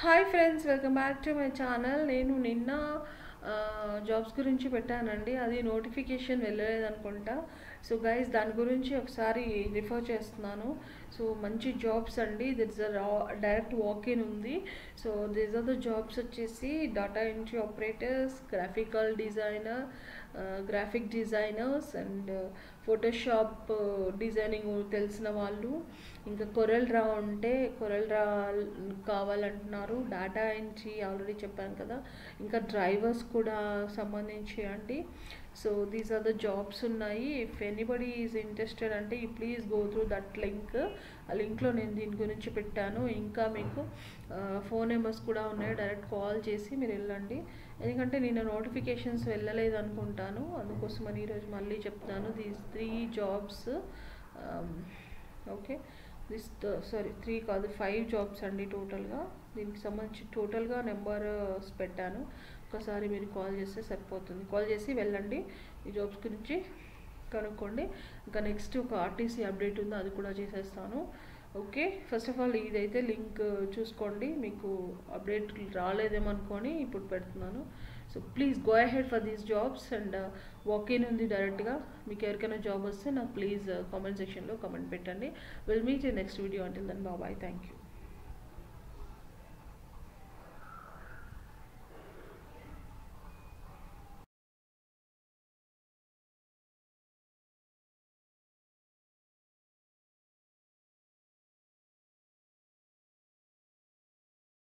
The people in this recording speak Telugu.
hi friends welcome back to my channel నేను నిన్న జాబ్స్ గురించి పెట్టానండి అది నోటిఫికేషన్ వెళ్ళలేదు అనుకుంటా సో గైస్ దాని గురించి ఒకసారి రిఫర్ చేస్తున్నాను సో మంచి జాబ్స్ అండి దిట్స్ డైరెక్ట్ వాక్ ఇన్ ఉంది so these are the jobs వచ్చేసి data entry operators graphical designer graphic designers and Photoshop designing తెలిసిన వాళ్ళు ఇంకా కొరల్ రా ఉంటే కొరల్ రా కావాలంటున్నారు డేటా ఎంట్రీ ఆల్రెడీ చెప్పాను కదా ఇంకా డ్రైవర్స్ కూడా సంబంధించి అండి so these are the jobs ఉన్నాయి ఇఫ్ ఎనీబడి ఈజ్ ఇంట్రెస్టెడ్ అంటే ఈ please go through that link ఆ లింక్లో నేను దీని గురించి పెట్టాను ఇంకా మీకు ఫోన్ నెంబర్స్ కూడా ఉన్నాయి డైరెక్ట్ కాల్ చేసి మీరు వెళ్ళండి ఎందుకంటే నేను నోటిఫికేషన్స్ వెళ్ళలేదు అనుకుంటాను అందుకోసమని ఈరోజు మళ్ళీ చెప్తాను these three jobs okay this sorry three కాదు ఫైవ్ జాబ్స్ అండి టోటల్గా దీనికి సంబంధించి టోటల్గా నెంబర్స్ పెట్టాను ఒకసారి మీరు కాల్ చేస్తే సరిపోతుంది కాల్ చేసి వెళ్ళండి ఈ జాబ్స్ గురించి కనుక్కోండి ఇంకా నెక్స్ట్ ఒక ఆర్టీసీ అప్డేట్ ఉందో అది కూడా చేసేస్తాను ఓకే ఫస్ట్ ఆఫ్ ఆల్ ఇదైతే లింక్ చూసుకోండి మీకు అప్డేట్ రాలేదేమనుకొని ఇప్పుడు పెడుతున్నాను so please go ahead for these jobs and walk in ఉంది డైరెక్ట్గా మీకు ఎవరికైనా జాబ్ వస్తే నాకు ప్లీజ్ కామెంట్ సెక్షన్లో కామెంట్ పెట్టండి విల్ మీట్ నెక్స్ట్ వీడియో అంటే దన్ బాబాయ్ థ్యాంక్ యూ